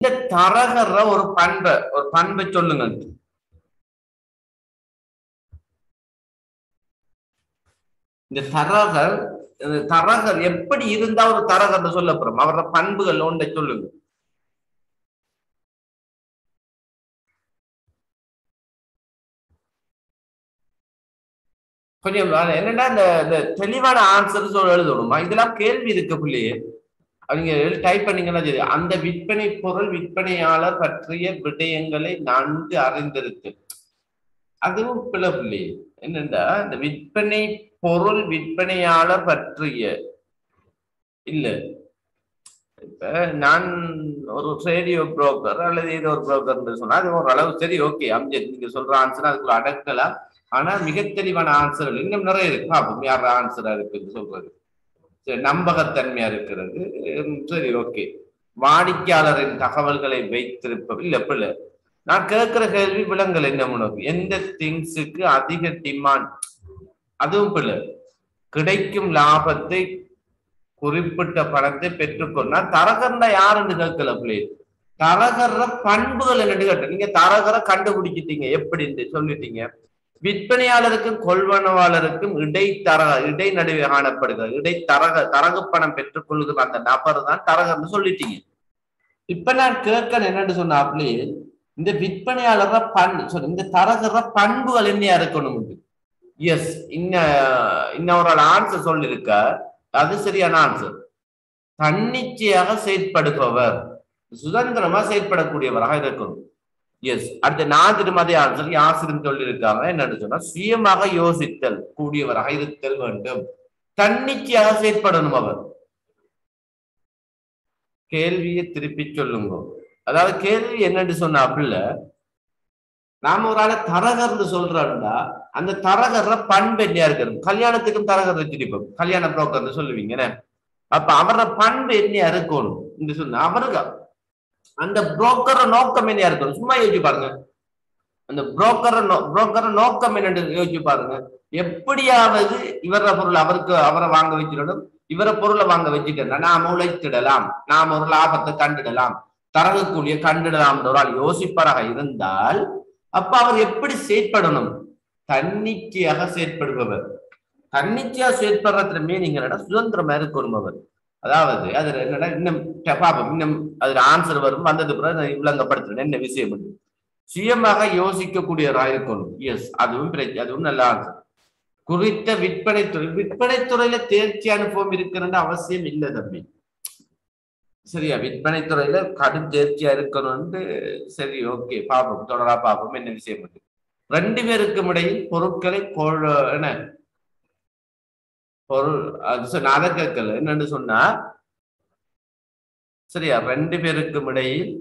இந்த தரகர ஒரு பண்பை ஒரு பண்பை சொல்லுங்க இந்த தரகர் இந்த தரகர் எப்படி இருந்தா ஒரு தரகர் சொல்ல போறோம் அவரோட பண்புகள் ஒன்றை சொல்லுங்க கொஞ்சம் அது என்னன்னா இந்த இந்த தெளிவான ஆன்சர் சொல்ல எழுதணுமா இதெல்லாம் கேள்வி இருக்கு பிள்ளையே அவங்க டைப் பண்ணீங்கன்னா சரி அந்த விற்பனை பொருள் விற்பனையாளர் பற்றிய விடயங்களை நன்கு அறிந்திருக்கு அதுவும் பிள்ளை பிள்ளை என்னண்டா இந்த விற்பனை பொருள் விற்பனையாளர் பற்றிய இல்ல இப்ப நான் ஒரு ரேடியோ புரோக்கர் அல்லது ஏதோ ஒரு புரோக்கர் சொன்னா அது ஓரளவு சரி ஓகே அம்ஜத் நீங்க சொல்ற ஆன்சர் அதுக்குள்ள அடக்கலாம் ஆனா மிக தெளிவான ஆன்சர்கள் இன்னும் நிறைய இருக்கு பாப்போம் யார் ஆன்சரா இருக்குன்னு சொல்றது சரி நம்பகத்தன்மையா இருக்கிறது உம், சரி ஓகே வாடிக்கையாளரின் தகவல்களை வைத்திருப்பது இல்ல பிள்ளை நான் கேட்கிற கேள்வி விலங்கல் என்ன உனக்கு எந்த திங்ஸுக்கு அதிக டிமாண்ட் அதுவும் பிள்ளை கிடைக்கும் லாபத்தை குறிப்பிட்ட பணத்தை பெற்றுக்கொண்டா தரகர்னா யாருன்னு கேட்கல பிள்ளை தரகர பண்புகள் என்னன்னு கேட்ட நீங்க தரகரை கண்டுபிடிச்சிட்டீங்க எப்படின்னு சொல்லிட்டீங்க விற்பனையாளருக்கும் கொள்வனவாளருக்கும் இடைத்தர இடைநடுவே காணப்படுகிறது இடைத்தரக தரகு பணம் பெற்றுக்கொள்கிற அந்த நபர் தான் தரகர்னு சொல்லிட்டீங்க இப்ப நான் கேட்க என்னன்னு சொன்னாப்லே இந்த விற்பனையாளர பண் sorry, இந்த தரகர பண்புகள் என்னையா இருக்கணும் எஸ் இன்ன இன்னொரு ஆன்சர் சொல்லியிருக்க அது சரியான ஆன்சர் தன்னிச்சையாக செயற்படுபவர் சுதந்திரமா செயற்படக்கூடியவராக இருக்கணும் எஸ் அடுத்த நான் திருமதி ஆன்சர் யாசிரும் சொல்லியிருக்காங்க என்னன்னு சொன்னா சுயமாக யோசித்தல் கூடியவராக இருத்தல் வேண்டும் தன்னிச்சையாக செயற்படணும் அவர் கேள்வியை திருப்பி சொல்லுங்க அதாவது கேள்வி என்னன்னு சொன்னா அப்படில்ல நாம ஒரு ஆளை தரகர்னு சொல்றோம்டா அந்த தரகர்ல பண்பு என்னையா இருக்கணும் கல்யாணத்துக்கும் தரகர் வச்சிருப்போம் கல்யாண புரோக்கர்னு சொல்லுவீங்க என்ன? அப்ப அவரோட பண்பு என்னையா இருக்கணும் என்று சொன்னா அவருக்கு அந்த புரோக்கர நோக்கம் என்னையா இருக்கணும் சும்மா யோசிச்சு பாருங்க அந்த புரோக்கர புரோக்கர நோக்கம் என்னன்னு யோசிச்சு பாருங்க எப்படியாவது இவர பொருள் அவருக்கு அவரை வாங்க வச்சிடணும் இவர பொருளை வாங்க வச்சுட்டா நாம உழைத்திடலாம் நாம ஒரு லாபத்தை கண்டிடலாம் தரகக்கூடிய கண்டிடலாம் ஒரு ஆள் யோசிப்பராக இருந்தால் அப்ப அவர் எப்படி செயற்படணும் தன்னிச்சையாக செயற்படுபவர் தன்னிச்சையா செயற்படுறதுல மீனிங் என்னடா சுதந்திரமா இருக்கணும் அவர் அதாவது அதுல என்னடா இன்னும் ட- பாப்போம் இன்னும் அதுல ஆன்சர் வரும் வந்தது பிறகு நான் விளங்கப்படுத்துறேன் என்ன விஷயம் என்று. சுயமாக யோசிக்கக்கூடியவராக இருக்கணும் எஸ் அதுவும் பிரச்சனை அதுவும் நல்ல ஆன்சர் குறித்த விற்பனை துறை விற்பனை துறையில தேர்ச்சி அனுபவம் இருக்கிறன்ற அவசியம் இல்லை தம்பி சரியா விற்பனை துறையில கடும் தேர்ச்சியா இருக்கணும்னு சரி ஓகே பாப்போம் தொடரா பாப்போம் என்ன விஷயம் இருக்கு ரெண்டு பேருக்கும் இடையில் பொருட்களை கொ- என்ன பொருள் அது சொ- நான் அதை கேட்கல என்னன்னு சொன்னா சரியா ரெண்டு பேருக்கும் இடையில்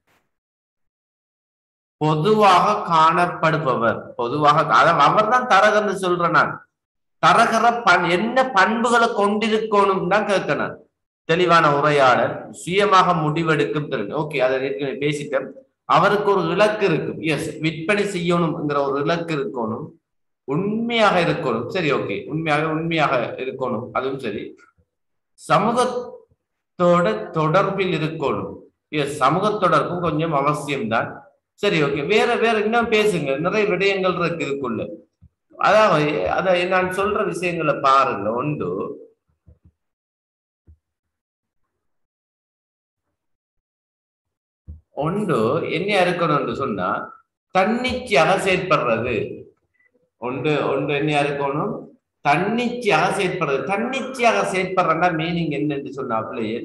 பொதுவாக காணப்படுபவர் பொதுவாக அதான் அவர் தான் தரகர்னு சொல்றேன் நான் தரகர பண் என்ன பண்புகளை கொண்டிருக்கணும் தான் கேட்கணும் தெளிவான உரையாடல் சுயமாக முடிவெடுக்கும் திறன் ஓகே அதை ஏற்கனவே பேசிட்டேன் அவருக்கு ஒரு இலக்கு இருக்கும் எஸ் விற்பனை செய்யணும்ங்கிற ஒரு இலக்கு இருக்கணும் உண்மையாக இருக்கணும் சரி ஓகே உண்மையாக உண்மையாக இருக்கணும் அதுவும் சரி சமூகத்தோட தொடர்பில் இருக்கணும் எஸ் சமூக தொடர்பும் கொஞ்சம் அவசியம்தான் சரி ஓகே வேற வேற இன்னும் பேசுங்க நிறைய விடயங்கள் இருக்கு இதுக்குள்ள அதாவது அத நான் சொல்ற விஷயங்களை பாருங்க ஒன்று ஒன்று என்ன இருக்கணும்னு சொன்னா தன்னிச்சையாக செயற்படுறது ஒன்று ஒன்று என்ன இருக்கணும் தன்னிச்சையாக செயற்படுறது தன்னிச்சையாக செயற்படுறா மீனிங் என்னன்னு சொன்னாப்லயே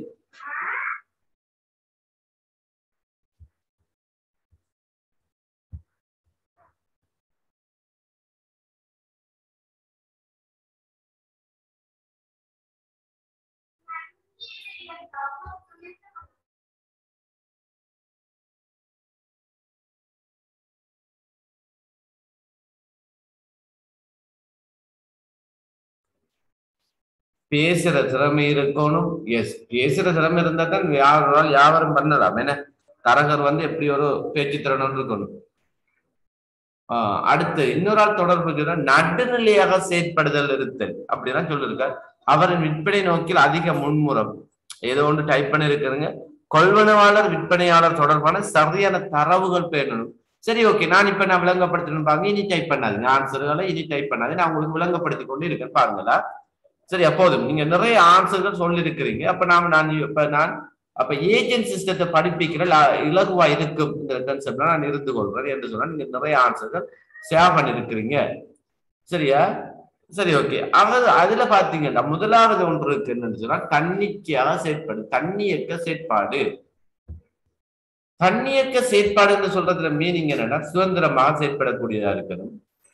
பேசுற திறமை இருக்கணும் எஸ் பேசுற திறமை இருந்தா தான் யாரால் யாவரும் பண்ணலாம் என்ன தரகர் வந்து எப்படி ஒரு பேச்சு திறனும் இருக்கணும் ஆஹ் அடுத்து இன்னொரு ஆள் தொடர்பு சொன்னா, நடுநிலையாக செயற்படுதல் இருத்தல் அப்படிதான் சொல்லியிருக்கார் அவரின் விற்பனை நோக்கில் அதிக முன்முறம் ஏதோ ஒன்று டைப் பண்ணி இருக்கிறங்க கொள்வனவாளர் விற்பனையாளர் தொடர்பான சரியான தரவுகள் பேணணும் சரி ஓகே நான் இப்ப நான் விளங்கப்படுத்தணும் பாருங்க இனி டைப் பண்ணாது ஆன்சர்களை இனி டைப் பண்ணாது நான் உங்களுக்கு விளங்கப்படுத்தி கொண்டு இருக்கேன் பாருங்களா சரி அப்போதும் நீங்க நிறைய ஆன்சர்கள் சொல்லி இருக்கிறீங்க அப்ப நாம நான் இப்ப நான் அப்ப ஏஜென்ட் சிஸ்டத்தை படிப்பிக்கிற ல- இலகுவா இருக்கும் இந்த கன்செப்ட்ல நான் இருந்து கொள்றேன் என்று சொன்னா நீங்க நிறைய ஆன்சர்கள் ஷேர் பண்ணிருக்கிறீங்க சரியா சரி ஓகே அவர் அதுல பாத்தீங்கன்னா முதலாவது ஒன்று இருக்கு என்னன்னு சொன்னா தன்னிச்சையாக செயற்பாடு தன்னியக்க செயற்பாடு தன்னியக்க செயற்பாடுன்னு சொல்றதுல மீனிங் என்னன்னா சுதந்திரமாக செயற்படக்கூடியதா இருக்கணும்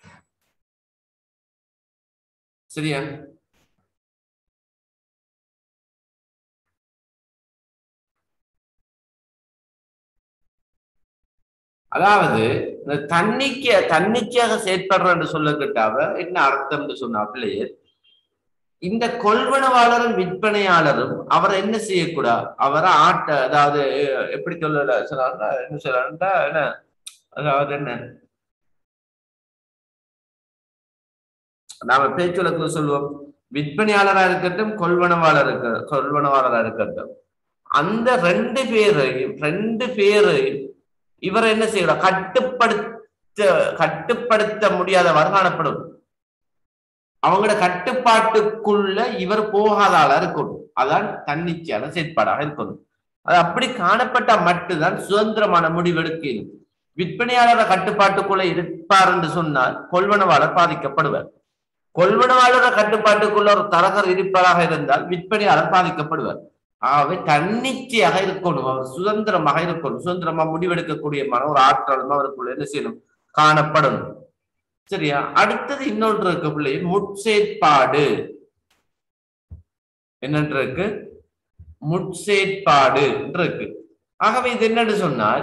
சரியா அதாவது இந்த தன்னிக்க தன்னிச்சையாக செயற்படுறன்னு சொல்லக்கிட்டாவ என்ன அர்த்தம்னு சொன்னா பிள்ளையர் இந்த கொள்வனவாளரும் விற்பனையாளரும் அவரை என்ன செய்யக்கூடாது அவரை ஆட்ட அதாவது எப்படி சொல்ல சொல்றாங்க என்ன சொல்றாங்கன்னா என்ன அதாவது என்ன நாம பேச்சுலக்கு சொல்லுவோம் விற்பனையாளரா இருக்கட்டும் கொள்வனவாளர் இருக்க கொள்வனவாளரா இருக்கட்டும் அந்த ரெண்டு பேரையும் ரெண்டு பேரையும் இவர் என்ன செய்யலாம் கட்டுப்படுத்த கட்டுப்படுத்த முடியாதவர் காணப்படும் அவங்களோட கட்டுப்பாட்டுக்குள்ள இவர் போகாத ஆளா இருக்கணும் அதான் தன்னிச்சையான செயற்பாடாக இருக்கணும் அது அப்படி காணப்பட்டா மட்டும்தான் சுதந்திரமான முடிவெடுக்கணும் விற்பனையாளர கட்டுப்பாட்டுக்குள்ள இருப்பார் என்று சொன்னால் கொள்வனவாளர் பாதிக்கப்படுவார் கொள்வனவாளர கட்டுப்பாட்டுக்குள்ள ஒரு தரகர் இருப்பதாக இருந்தால் விற்பனையாளர் பாதிக்கப்படுவார் ஆகவே தன்னிச்சையாக இருக்கணும் அவர் சுதந்திரமாக இருக்கணும் சுதந்திரமா முடிவெடுக்கக்கூடிய மன ஒரு ஆற்றலும் அவருக்குள்ள என்ன செய்யணும் காணப்படணும் சரியா அடுத்தது இன்னொன்று இருக்கு பிள்ளை முட்சேற்பாடு என்னன்று இருக்கு முட்சேற்பாடு இருக்கு ஆகவே இது என்னன்னு சொன்னால்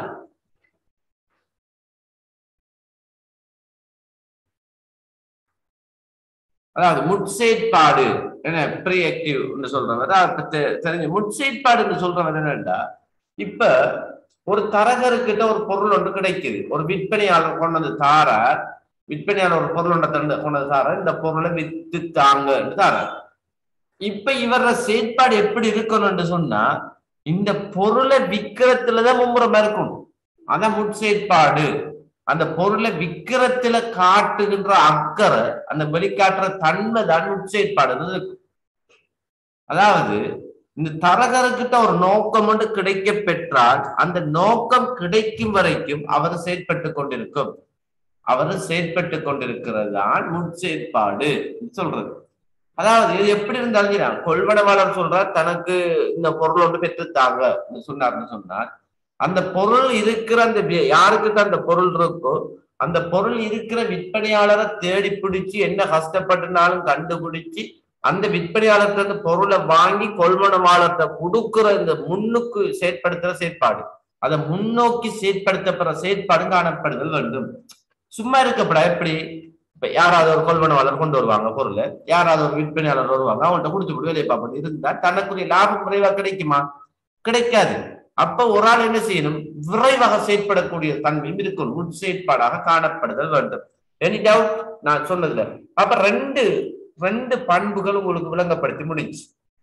அதாவது முட்சேற்பாடு என்ன ப்ரீ ஆக்டிவ் சொல்றவன் அதாவது தெ- தெரிஞ்ச முட்சேற்பாடுன்னு சொல்றவன் என்னன்னா இப்ப ஒரு தரகர்கிட்ட ஒரு பொருள் ஒன்று கிடைக்குது ஒரு விற்பனையாளர் கொண்டு வந்து தாரார் விற்பனையாளர் ஒரு பொருள் ஒன்றை தந்து கொண்டு வந்து தாரார் இந்த பொருளை வித்து தாங்கன்னு தாரார் இப்ப இவர செயற்பாடு எப்படி இருக்கணும்னு சொன்னா இந்த பொருளை விக்கிறதுலதான் மும்முரமா இருக்கணும் அதான் முட்செயற்பாடு அந்த பொருளை விக்கிறதுல காட்டுகின்ற அக்கறை அந்த வெளிக்காட்டுற தன்மை தான் உட்செயற்பாடுன்னு இருக்கு அதாவது இந்த தரகர்கிட்ட ஒரு நோக்கம் ஒன்று கிடைக்க பெற்றால் அந்த நோக்கம் கிடைக்கும் வரைக்கும் அவர் செயற்பட்டு கொண்டிருக்கும் அவர் செயற்பட்டு கொண்டிருக்கிறது தான் முட்செயற்பாடு சொல்றது அதாவது இது எப்படி இருந்தாலும் சரி, கொள்வனவாளர் சொல்றார் தனக்கு இந்த பொருள் ஒன்று பெற்றுத்தாங்க சொன்னார்னு சொன்னார் அந்த பொருள் இருக்கிற அந்த வி- யாருக்கிட்ட அந்த பொருள் இருக்கோ அந்த பொருள் இருக்கிற விற்பனையாளரை தேடி பிடிச்சு என்ன கஷ்டப்பட்டுனாலும் கண்டுபிடிச்சு அந்த விற்பனையாளர்கிட்ட அந்த பொருளை வாங்கி கொள்வனவாளர்கிட்ட கொடுக்கிற இந்த முன்னுக்கு செயற்படுத்துற செயற்பாடு அதை முன்னோக்கி செயற்படுத்தப்படுற செயற்பாடு காணப்படுதல் வேண்டும் சும்மா இருக்கப்படா எப்படி இப்ப யாராவது ஒரு கொள்வனவாளர் கொண்டு வருவாங்க பொருளை யாராவது ஒரு விற்பனையாளர் வருவாங்க அவங்கள்ட்ட கொடுத்து விட்டு வேலையை பார்ப்பது இருந்தா தனக்குரிய லாபம் விரைவா கிடைக்குமா கிடைக்காது அப்ப ஒரு ஆள் என்ன செய்யணும் விரைவாக செயற்படக்கூடிய தன்மையும் இருக்கணும் முற்செயற்பாடாக காணப்படுதல் வேண்டும் எனி டவுட் நான் சொன்னதுல அப்ப ரெண்டு ரெண்டு பண்புகள் உங்களுக்கு விளங்கப்படுத்தி முடிஞ்சு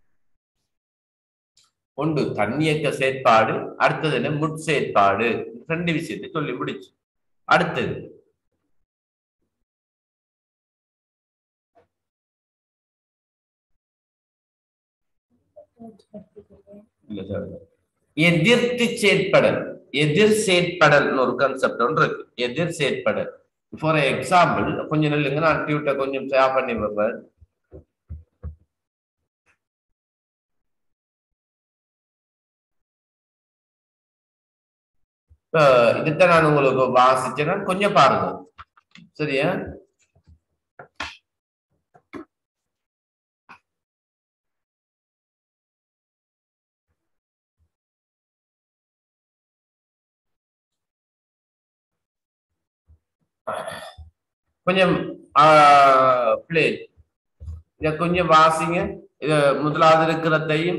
ஒன்று தன்னியக்க செயற்பாடு அடுத்தது என்ன முற்செயற்பாடு ரெண்டு விஷயத்தை சொல்லி முடிச்சு அடுத்தது இல்ல சார் எதிர்த்து செயற்படல் எதிர் செயற்படல்னு ஒரு கான்செப்ட் ஒன்று இருக்கு எதிர் செயற்படல் ஃபார் எக்ஸாம்பிள் கொஞ்சம் நில்லுங்க நான் டியூட்டை கொஞ்சம் ஷேர் பண்ணி வைப்பேன் இப்ப இதுதான் நான் உங்களுக்கு வாசிச்சேன்னா கொஞ்சம் பாருங்க சரியா கொஞ்சம் பிளே இத கொஞ்சம் வாசிங்க இத முதலாவது இருக்கிறதையும்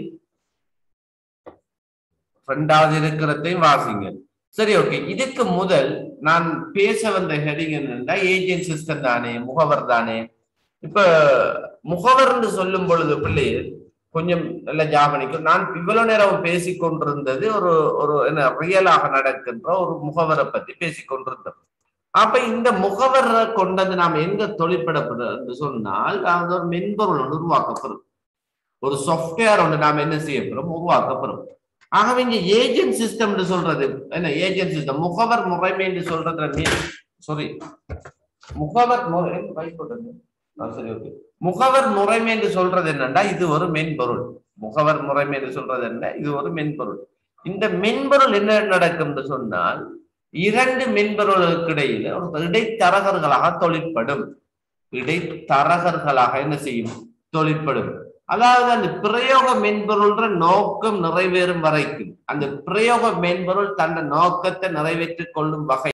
ரெண்டாவது இருக்கிறதையும் வாசிங்க சரி ஓகே இதுக்கு முதல் நான் பேச வந்த ஹெடிங் என்னன்னா ஏஜென்ட் சிஸ்டம் தானே முகவர் தானே இப்ப முகவர்னு சொல்லும் பொழுது பிள்ளைகள் கொஞ்சம் நல்ல ஜாபனிக்கும் நான் இவ்வளவு நேரம் பேசிக் கொண்டிருந்தது ஒரு ஒரு என்ன ரியலாக நடக்கின்ற ஒரு முகவரை பத்தி பேசிக் கொண்டிருந்தோம் அப்ப இந்த முகவரை கொண்டது நாம் எங்க தொழிற்படப்படுறது என்று சொன்னால் அது ஒரு மென்பொருள் ஒன்று உருவாக்கப்படும் ஒரு சாஃப்ட்வேர் ஒன்று நாம் என்ன செய்யப்படும் உருவாக்கப்படும் ஆகவே இங்க ஏஜென்ட் சிஸ்டம் சொல்றது என்ன ஏஜென்ட் சிஸ்டம் முகவர் முறைமை என்று சொல்றது சாரி முகவர் முறை வைப் போட்டது. ஆ, சரி ஓகே முகவர் முறைமை என்று சொல்றது என்னன்னா இது ஒரு மென்பொருள் முகவர் முறைமை என்று சொல்றது என்ன இது ஒரு மென்பொருள் இந்த மென்பொருள் என்ன நடக்கும் என்று சொன்னால் இரண்டு மென்பொருளுக்கு இடையில ஒரு இடைத்தரகர்களாக தொழிற்படும் இடைத்தரகர்களாக என்ன செய்யும் தொழிற்படும் அதாவது அந்த பிரயோக மென்பொருள்ன்ற நோக்கம் நிறைவேறும் வரைக்கும் அந்த பிரயோக மென்பொருள் தன்னை நோக்கத்தை நிறைவேற்றிக் கொள்ளும் வகை